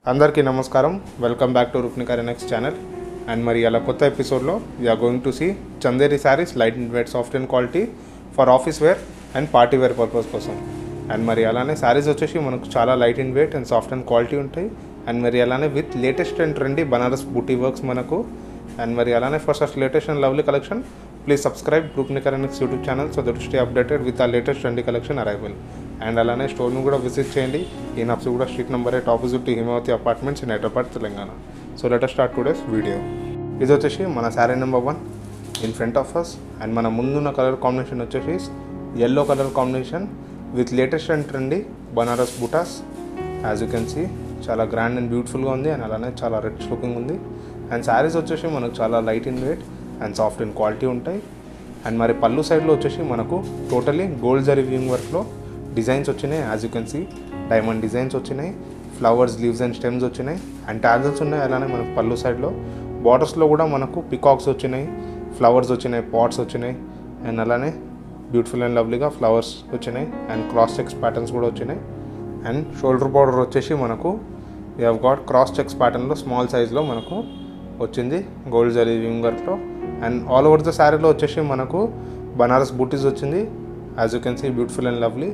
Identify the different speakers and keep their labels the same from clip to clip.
Speaker 1: అందరికీ నమస్కారం welcome back to రుక్నికర్ నెక్స్ట్ ఛానల్ అండ్ మరి అలా కొత్త ఎపిసోడ్లో we are going to see Chanderi saris light and weight soft and quality for office wear and party wear purpose కోసం అండ్ మరి అలానే శారీస్ వచ్చేసి మనకు చాలా light and weight and soft and quality ఉంటాయి అండ్ మరి అలానే with latest and trendy Banaras buti works మనకు అండ్ మరి అలానే for such latest and lovely collection please subscribe రూప్నికర్ next YouTube channel so that stay updated with uh latest trendy collection arrival and అలానే స్టోర్ని కూడా visit చేయండి ఈ నప్స్ కూడా street number eight opposite to Himavathi apartments in Hyderabad Telangana so let's start today's video ఇది వచ్చేసి మన sari number one in front of us and మన ముందున్న కలర్ కాంబినేషన్ వచ్చేసి yellow colour combination with latest and trendy Banaras butas as you can see చాలా grand and బ్యూటిఫుల్గా ఉంది and అలానే చాలా రిచ్ లుకింగ్ ఉంది అండ్ శారీస్ వచ్చేసి మనకు చాలా light in weight and soft in quality ఉంటాయి అండ్ మరి పళ్ళు సైడ్లో వచ్చేసి మనకు టోటలీ గోల్డ్ జరీ వ్యూయింగ్ వర్క్లో డిజైన్స్ వచ్చినాయి as you can see diamond designs వచ్చినాయి ఫ్లవర్స్ లీవ్స్ అండ్ స్టెమ్స్ వచ్చినాయి అండ్ టాజల్స్ ఉన్నాయి అలానే మనకు పళ్ళు సైడ్లో బార్డర్స్లో కూడా మనకు పికాక్స్ వచ్చినాయి ఫ్లవర్స్ వచ్చినాయి పాట్స్ వచ్చినాయి అండ్ అలానే బ్యూటిఫుల్ అండ్ లవ్లీగా ఫ్లవర్స్ వచ్చినాయి అండ్ క్రాస్ చెక్స్ ప్యాటర్న్స్ కూడా వచ్చినాయి అండ్ షోల్డర్ బార్డర్ వచ్చేసి మనకు we have got cross checks ప్యాటర్న్లో స్మాల్ సైజ్లో మనకు వచ్చింది గోల్డ్ జరీ వింగ్ వర్క్లో అండ్ ఆల్ ఓవర్ ద శారీలో వచ్చేసి మనకు బనారస్ బూటీస్ వచ్చింది as you can see beautiful and lovely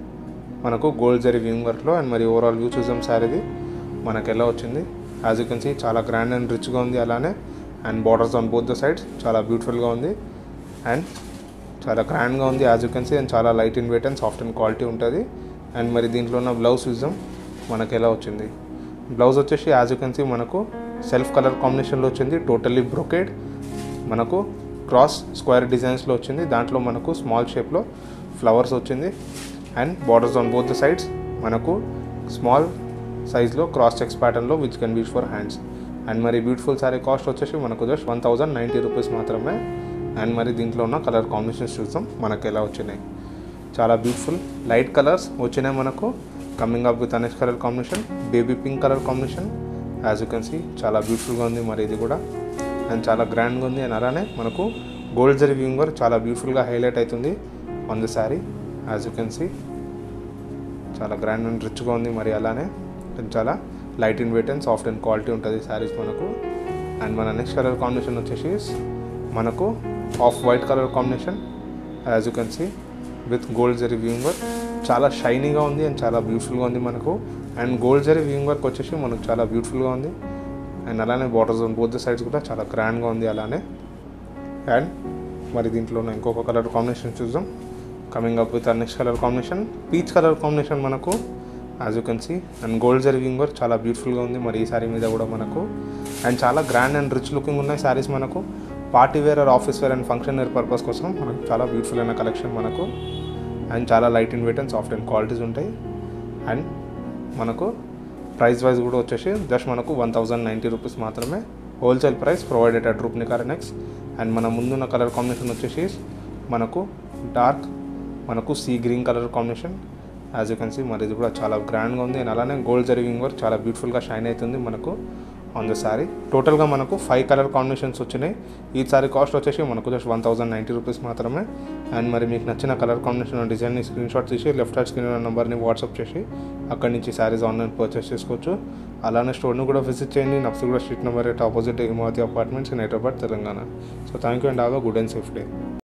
Speaker 1: మనకు గోల్డ్ జరీ వింగ్ వర్క్లో అండ్ మరి ఓవరాల్ వ్యూ చూసాం శారీది మనకు ఎలా వచ్చింది యాజ్ యూ కెన్ సీ చాలా గ్రాండ్ అండ్ రిచ్గా ఉంది అలానే and borders on both the sides చాలా బ్యూటిఫుల్గా ఉంది అండ్ చాలా గ్రాండ్గా ఉంది as you can see and చాలా light in weight and soft and quality ఉంటుంది అండ్ మరి దీంట్లో ఉన్న బ్లౌజ్ చూద్దాం మనకు ఎలా వచ్చింది బ్లౌజ్ వచ్చేసి యాజ్ యూ కెన్ సీ మనకు సెల్ఫ్ కలర్ కాంబినేషన్లో వచ్చింది టోటల్లీ బ్రొకేడ్ మనకు క్రాస్ స్క్వేర్ డిజైన్స్లో వచ్చింది దాంట్లో మనకు స్మాల్ షేప్లో ఫ్లవర్స్ వచ్చింది and borders on both the sides మనకు స్మాల్ సైజ్లో క్రాస్ చెక్స్ ప్యాటర్న్లో which can beach for hands and మరి బ్యూటిఫుల్ సారీ కాస్ట్ వచ్చేసి మనకు just one thousand ninety rupees మాత్రమే అండ్ మరి దీంట్లో ఉన్న కలర్ కాంబినేషన్స్ చూద్దాం మనకు ఎలా వచ్చినాయి చాలా బ్యూటిఫుల్ లైట్ కలర్స్ వచ్చినాయి మనకు కమింగ్ అప్ విత్ అనేష్ colour combination baby pink colour combination as you can see చాలా బ్యూటిఫుల్గా ఉంది మరి ఇది కూడా అండ్ చాలా గ్రాండ్గా ఉంది అండ్ అలానే మనకు గోల్డ్ జరీ వ్యూయింగ్ వర్క్ చాలా బ్యూటిఫుల్గా హైలైట్ అవుతుంది on the sari as you can see చాలా గ్రాండ్ అండ్ రిచ్గా ఉంది మరి అలానే అండ్ చాలా light in weight and soft and quality ఉంటుంది శారీస్ మనకు అండ్ మన నెక్స్ట్ కలర్ కాంబినేషన్ వచ్చేసి మనకు off white colour combination as you can see with gold zari weaving work చాలా షైనీగా ఉంది అండ్ చాలా బ్యూటిఫుల్గా ఉంది మనకు and gold zari weaving work వచ్చేసి మనకు చాలా బ్యూటిఫుల్గా ఉంది అండ్ అలానే borders on both the sides కూడా చాలా గ్రాండ్గా ఉంది అలానే అండ్ మరి దీంట్లో ఉన్న ఇంకొక కలర్ కాంబినేషన్ చూద్దాం coming up with next colour combination peach colour combination మనకు as you can see and gold జరిగింగ్ వర్క్ చాలా బ్యూటిఫుల్గా ఉంది మరి ఈ శారీ మీద కూడా మనకు అండ్ చాలా గ్రాండ్ అండ్ రిచ్ లుకింగ్ ఉన్నాయి శారీస్ మనకు party wear or office wear and function wear purpose కోసం మనకు చాలా బ్యూటిఫుల్ అయిన కలెక్షన్ మనకు అండ్ చాలా light in weight and soft and qualities ఉంటాయి అండ్ మనకు ప్రైస్ వైజ్ కూడా వచ్చేసి జస్ట్ మనకు వన్ థౌజండ్ నైంటీ రూపీస్ మాత్రమే హోల్సేల్ ప్రైస్ ప్రొవైడెడ్ అట్ రూప్నికార్ నెక్స్ అండ్ మన ముందున్న కలర్ కాంబినేషన్ వచ్చేసి మనకు డార్క్ మనకు sea green colour combination as you can see మరి ఇది కూడా చాలా గ్రాండ్గా ఉంది అండ్ అలానే గోల్డ్ జరిగింగ్ వర్క్ చాలా బ్యూటిఫుల్గా షైన్ అవుతుంది మనకు ఆన్ ద శారీ టోటల్గా మనకు ఫైవ్ కలర్ కాంబినేషన్స్ వచ్చినాయి ఈ సారీ కాస్ట్ వచ్చేసి మనకు just one thousand ninety rupees మాత్రమే అండ్ మరి మీకు నచ్చిన కలర్ కాంబినేషన్ డిజైన్ని స్క్రీన్ షాట్ తీసి లెఫ్ట్ హ్యాండ్ స్క్రీన్ నెంబర్ని వాట్సాప్ చేసి అక్కడి నుంచి శారీస్ ఆన్లైన్ పర్చేస్ చేసుకోవచ్చు అలానే స్టోర్ని కూడా విజిట్ చేయండి నప్సిగూడ street number eight opposite Himavathi apartments in Hyderabad Telangana so thank you and have a good and safe day